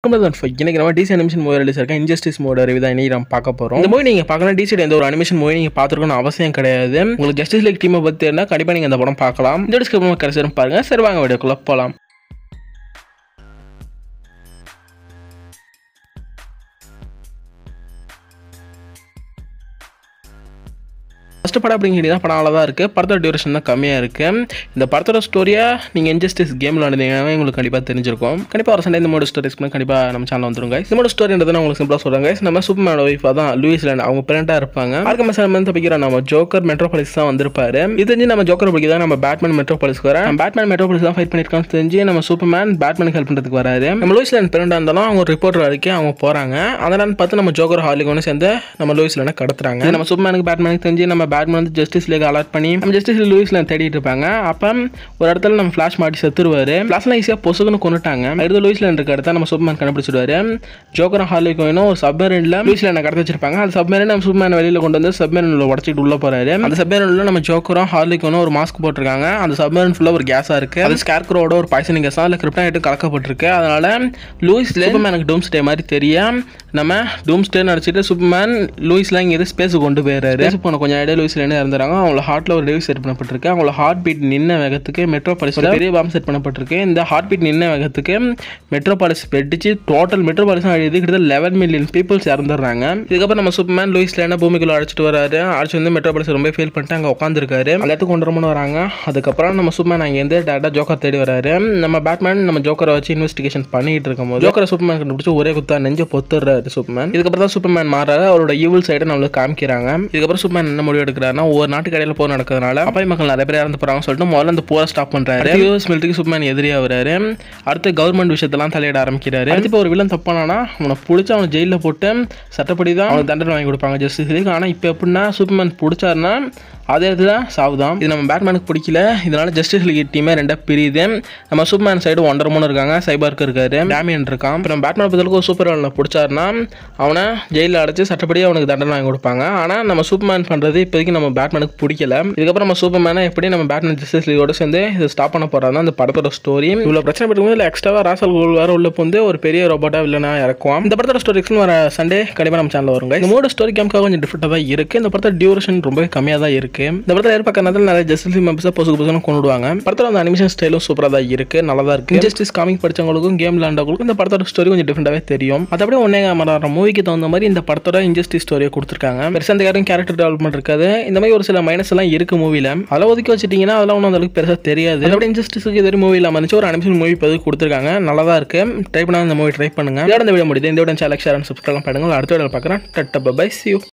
இன்னைக்கு நம்ம DC animation movie release இருக்க இன்ஜஸ்டிஸ் மோட ரிவ்யூ தான் இன்னைக்கு நம்ம பார்க்க போறோம் இந்த மூவி நீங்க பார்க்கலாம் டிசியோட எந்த ஒரு அனிமேஷன் மூவி நீங்க பார்த்துருக்கணும் அவசியம் கிடையாது உங்களுக்கு ஜஸ்டிஸ் லீக் டீமை பத்தி இருந்தால் கண்டிப்பா நீங்க இந்த படம் பார்க்கலாம் இந்த டிஸ்கிரிப்ஷன் கடைசி பாருங்க சரி வாங்க வீடியோக்குள்ள போலாம் ஃபஸ்ட்டு படம் அப்படிங்கிறது படம் நல்லா தான் இருக்குது படத்தோட டியூரேஷன் தான் கம்மியாக இருக்குது இந்த படத்தோட ஸ்டோரியாக நீங்கள் இன்ஜஸ்டிஸ் கேமில் விளாண்டிங்கன்னா உங்களுக்கு கண்டிப்பாக தெரிஞ்சிருக்கும் கண்டிப்பாக ஒரு சண்டே இந்த மோட ஸ்டோரிஸ் கண்டிப்பாக நம்ம சேனல் வந்துருங்க இந்த மோட ஸ்டோரின்றது நான் உங்களுக்கு சிம்பிளாக சொல்கிறாங்க நம்ம சூப்பர் மேன் ஒய்ஃபாக தான் லூயிஸ் லேண்ட் அவங்க பிரெண்டாக இருப்பாங்க ஆர்க்க மசாலம் தப்பிக்கிற நம்ம ஜோக்கர் மெட்ரோபாலிஸ் தான் வந்திருப்பாரு இது தெரிஞ்சு நம்ம ஜோக்கர் பிடிக்க தான் நம்ம பேட்மேன் மெட்ரோபாலிஸ்க்கு வர பேட்மேன் மெட்ரோபாலிஸ் தான் ஃபைட் பண்ணியிருக்கான்னு தெரிஞ்சு நம்ம சூப்பர் மேன் பேட்மேனுக்கு ஹெல்ப் பண்ணுறதுக்கு வராரு நம்ம லூயிஸ் லேண்ட் பிரெண்டாக இருந்தாலும் அவங்க ரிப்போர்ட்டர் வரைக்கும் அவங்க போகிறாங்க அதனால் பார்த்து நம்ம ஜோக்கர் ஹாலிக் ஒன்று சேர்ந்து நம்ம லூயிஸ் லேண்டை கடத்துறாங்க நம்ம சூப்பர்மேனுக்கு பேட்மேனுக்கு தெரிஞ்சு நம்ம பேட்மேன் வந்து ஜஸ்டிஸ் லீக் அலாட் பண்ணி நம்ம ஜஸ்டிஸ் லூயிஸ்ல தேடிட்டு இருப்பாங்க அப்போ ஒரு இடத்துல நம்ம ஃப்ளாஷ் மாட்டி செத்துருவாரு ஃப்ளாஷ்லாம் ஈஸியாக பொசுக்குன்னு கொண்டுட்டாங்க அடுத்து லூயிஸ்ல இருக்க இடத்த நம்ம சூப்பர்மேன் கண்டுபிடிச்சிடுவாரு ஜோக்கரும் ஹார்லிகோயினும் ஒரு சப்மரீனில் லூயிஸ்ல என்ன கடத்தி வச்சிருப்பாங்க அந்த சப்மரீன் நம்ம சூப்பர்மேன் வெளியில் கொண்டு வந்து சப்மரீனில் உடச்சிட்டு உள்ள போறாரு அந்த சப்மரீனில் நம்ம ஜோக்கரும் ஹார்லிகோனும் ஒரு மாஸ்க் போட்டிருக்காங்க அந்த சப்மரீன் ஃபுல்லாக ஒரு கேஸாக இருக்கு அது ஸ்கேர்க்ரோட ஒரு பாய்சனிங் கேஸாக அதில் கிரிப்டானிட்டு கலக்கப்பட்டிருக்கு அதனால லூயிஸ்ல சூப்பர்மேனுக்கு டூம் ஸ்டே மாதிரி தெரியும் நம்ம டூம் ஸ்டே நடிச்சிட்டு சூப்பர்மேன் லூயிஸ்லாம் இங்கே ஸ்பேஸுக்கு கொண்டு போயிடுறாரு போன கொஞ்சம் இடையில லூயிஸ்ல என்ன இறந்துறாங்க அவங்கள ஹார்ட்ல ஒரு டிவைஸ் செட் பண்ணப்பட்டிருக்கு அவங்கள ஹார்ட் பீட் நின்ன வேகத்துக்கு மெட்ரோபாலிஸில் பெரிய பாம் செட் பண்ணப்பட்டிருக்கு இந்த ஹார்ட் பீட் நின்ன வேகத்துக்கு மெட்ரோபாலிஸ் வெடிச்சு டோட்டல் மெட்ரோபாலிஸும் அழியுது கிட்டத்தட்ட லெவன் மில்லியன் பீப்புள்ஸ் இறந்துடுறாங்க இதுக்கப்புறம் நம்ம சூப்பர்மேன் லூயிஸ் லேனா பூமிக்குள்ள அழைச்சிட்டு வராரு அழைச்சி வந்து மெட்ரோபாலிஸ் ரொம்ப ஃபீல் பண்ணிட்டு அங்கே உட்காந்துருக்காரு அந்த இடத்துக்கு கொண்டு வரணும்னு வராங்க அதுக்கப்புறம் நம்ம சூப்பர்மேன் அங்கேருந்து டேரக்டாக ஜோக்கர் தேடி வராரு நம்ம பேட்மேன் நம்ம ஜோக்கரை வச்சு இன்வெஸ்டிகேஷன் பண்ணிட்டு இருக்கும்போது ஜோக்கரை சூப்பர்மேன் கண்டுபிடிச்சு ஒரே குத்தா நெஞ்ச பொத்துறாரு சூப்பர்மேன் இதுக்கப்புறம் தான் சூப்பர்மேன் மாறாரு அவரோட ஈவில் சைடை நம்மளுக்கு காமிக்கிறாங்க இதுக்கப்புறம் சூப்பர்மேன் என்ன முடிவு எடுக்கிறாருன்னா ஒவ்வொரு நாட்டுக்கு இடையில போர் நடக்கிறதுனால அப்பாய் மக்கள் நிறைய பேர் இறந்து போறாங்கன்னு சொல்லிட்டு முதல்ல அந்த போரை ஸ்டாப் பண்றாரு யூஎஸ் மிலிட்டரி சூப்பர்மேன் எதிரியா வராரு அடுத்து கவர்மெண்ட் விஷயத்தெல்லாம் தலையிட ஆரம்பிக்கிறாரு அடுத்து இப்போ ஒரு வில்லன் தப்பானா அவனை பிடிச்சி அவனை ஜெயிலில் போட்டு சட்டப்படி தான் அவனுக்கு தண்டனை வாங்கி கொடுப்பாங்க ஜஸ்டிஸ் லீக் ஆனால் இப்போ எப்படின்னா சூப்பர்மேன் பிடிச்சாருன்னா அதே இடத்துல சாவுதான் இது நம்ம பேட்மேனுக்கு பிடிக்கல இதனால ஜஸ்டிஸ் லீக் டீமே ரெண்டா பிரியுது நம்ம சூப்பர்மேன் சைடு ஒன்றரை மூணு இருக்காங்க சைபர்க்கு இருக்காரு டேமியன் இருக்கான் அப்புறம் பேட்மேன் பதிலுக்கு ஒரு சூப்பர் வில்லனை பிடிச்சாருன்னா அவனை ஜெயிலில் அடைச்சு சட்டப்படி அவனுக்கு தண்டனை வாங்கி கொடுப்பாங்க ஆனால் நம்ம சூப்பர்மேன் பண்ணுறது இப்போதைக்கு நம்ம பேட்மேனுக்கு பிடிக்கல இதுக்கப்புறம் நம்ம சூப்பர்மேனை எப்படி நம்ம பேட்மேன் ஜஸ்டிஸ் லீகோட சேர்ந்து இதை ஸ்டாப் பண்ண போறாங்க அந்த படத்தோட ஸ்டோரி இவ்வளோ பிரச்சனை படுக்கும்போது இல்லை எக்ஸ்ட்ராவாக ராசல் கோல் வேற உள்ள வந்து ஒரு பெரிய ரோபோட்டா வில்லனா இறக்குவோம் இந்த படத்தோட ஸ்டோரி வர சண்டே கண்டிப்பாக நம்ம சேனல் வருங்க இந்த மூட ஸ்டோரி கேம்க்காக கொஞ்சம் டிஃப்ரெண்டாக தான் இருக்கு இந்த படத்தோட டியூரேஷன் ரொம்பவே கம்மியாக தான் இருக்கு இந்த படத்தில் எதிர்பார்க்கறதுல நிறைய ஜஸ்டிஸ் மெம்பர்ஸை பொசுக்கு பொசுக்கு கொண்டு விடுவாங்க படத்தோட அந்த அனிமேஷன் ஸ்டைலும் சூப்பராக தான் இருக்கு நல்லா தான் இருக்கு ஜஸ்டிஸ் காமிக் படிச்சவங்களுக்கும் கேம் விளாண்டவங்களுக்கும் இந்த படத்தோட ஸ்டோரி கொஞ்சம் டிஃப்ரெண்டாகவே தெரியும் மற்றபடி ஒன்னே மரம் மூவிக்கு தகுந்த மாதிரி இந்த படத்தோட இன்ஜஸ்டிஸ் ஸ்டோரியை கொடுத்துருக்காங்க பெருசாக இந்த யாரும் கேரக்டர் டெவலப்மெண்ட் இருக்காது இந்த மாதிரி ஒரு சில மைனஸ் எல்லாம் இருக்கு மூவியில் அதெல்லாம் ஒதுக்கி வச்சிட்டிங்கன்னா அதெல்லாம் ஒன்றும் அந்த அளவுக்கு பெருசாக தெரியாது அப்படி இன்ஜஸ்டிஸுக்கு இது மூவி இல்லாமல் இருந்துச்சு ஒரு அனிமேஷன் மூவி இப்போ கொடுத்துருக்காங்க நல்லா தான் இருக்கு ட்ரை பண்ணால் இந்த மூவி ட்ரை பண்ணுங்க இதோட இந்த வீடியோ முடியுது இந்த video channel share and subscribe பண்ணுங்க அடுத்த வீடியோ பார்க்குறேன் டட்ட பை சி யூ